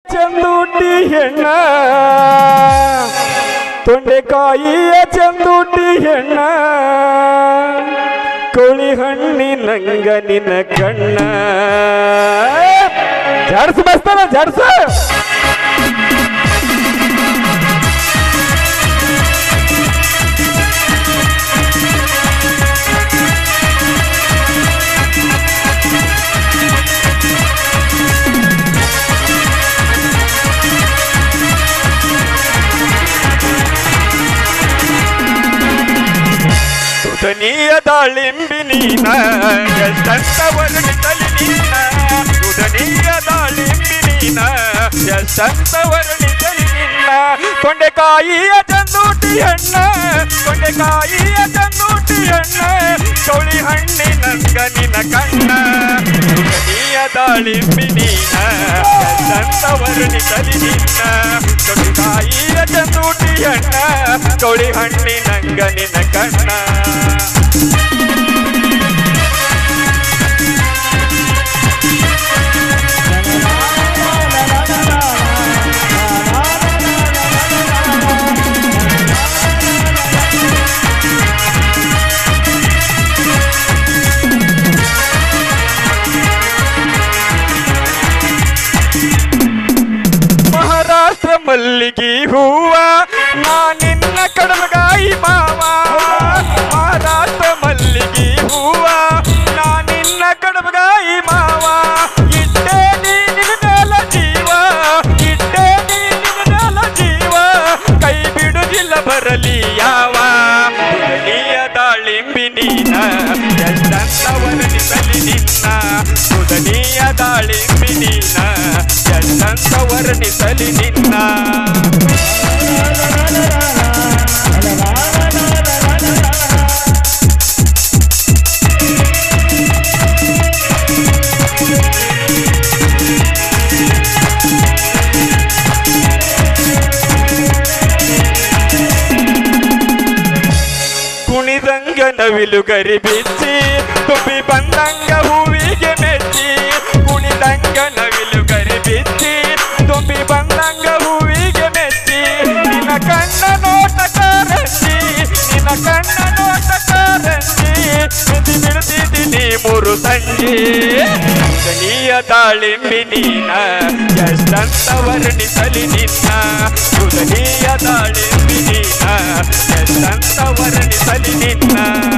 ಚಂದುಟಿ ಹೆಣ್ಣ ತೊಂಡೆಕಾಯಿಯ ಚಂದುಟಿ ಹೆಣ್ಣ ಕೋಳಿ ಹಣ್ಣಿನಂಗ ನಿನ್ನ ಕಣ್ಣ ಜಡ್ಸ್ ಬಸ್ತಾನ ಜಡ್ಸ ಸುಧನೀಯ ದಾಳಿಂಬಿ ನೀನ ಎಷ್ಟಂತವರು ನಿತಲಿ ನೀನ ಸುಧನೀಯ ದಾಳಿಂಬಿ ನೀನ ಎಷ್ಟಂತವರು ನಿತಲಿ ನಿನ್ನ ತೊಂಡೆಕಾಯಿಯ ಚಂದೂಟಿ ಹಣ್ಣ ತೊಂಡೆಕಾಯಿಯ ಚಂದೂಟಿ ಹಣ್ಣ ಚೌಳಿ ಹಣ್ಣಿನಂಗ ನಿನ್ನ ಕಣ್ಣ ಸುಧನೀಯ ದಾಳಿಂಬಿ ನೀನ ಎಷ್ಟಂತವರು ನಿತಲಿ ನಿನ್ನ ತೊಂಡೆಕಾಯಿಯ ಚಂದೂಟಿ ಹಣ್ಣ ಚೌಳಿ ಹಣ್ಣಿನಂಗ ನಿನ್ನ ಕಣ್ಣ ಮಹಾರಾಷ್ಟ್ರ ಮಲ್ಲಿಗೆ ಹೂವ ನಾ ನಿನ್ನ ಕಡಲಗಾಯಿ ಮಾವ ಮಹಾರಾಷ್ಟ್ರ ಮಲ್ಲಿಗೆ ಹೂವ ನಾ ನಿನ್ನ ಕಡಲಗಾಯಿ ಮಾವ ಇಟ್ಟೆ ನೀ ನಿನ್ನ ಮೇಲ ಜೀವ ಇಟ್ಟೆ ನೀ ನಿನ್ನ ಮೇಲ ಜೀವ ಕೈ ಬಿಡುದಿಲ್ಲ ಬರಲಿ ಯಾವ ಸುಧನಿಯ ದಾಳಿಂಬಿ ನೀನ ಎಷ್ಟಂತವರಣಿಸಲಿ ನಿನ್ನ ಸುಧನಿಯ ದಾಳಿಂಬಿ ನೀನ ಎಷ್ಟಂತವರಣಿಸಲಿ ನಿನ್ನ ಕುಣಿದಂಗ ನವಿಲು ಗರಿ ಬಿಚ್ಚಿ ತುಂಬಿ ಬಂದಂಗ ಹೂವಿಗೆ ಮೆಚ್ಚಿ ಕುಣಿದಂಗ ನವಿಲು ಗರಿ ಬಿಚ್ಚಿ ತುಂಬಿ ಬಂದಂಗ ಹೂವಿಗೆ ಮೆಚ್ಚಿ ನಿನ್ನ ಕಣ್ಣ ನೋಟ ಕಾರಂಜಿ ನಿನ್ನ ಕಣ್ಣ ನೋಟ ಕಾರಂಜಿ ಬಿಸಿ ಬಿಡ್ತಿದ್ದೀನಿ ಮೂರು ಸಂಜೆ ನೀಯ ತಾಳಿಂಬಿ ನೀನ ಎಷ್ಟಂತ ವರ್ಣಿಸಲಿ ನಿನ್ನ ಸುಧನೀಯ ತಾಳಿಂಬಿ ನೀನ ಎಷ್ಟಂತ ವರ್ಣಿಸಲಿ ನಿನ್ನ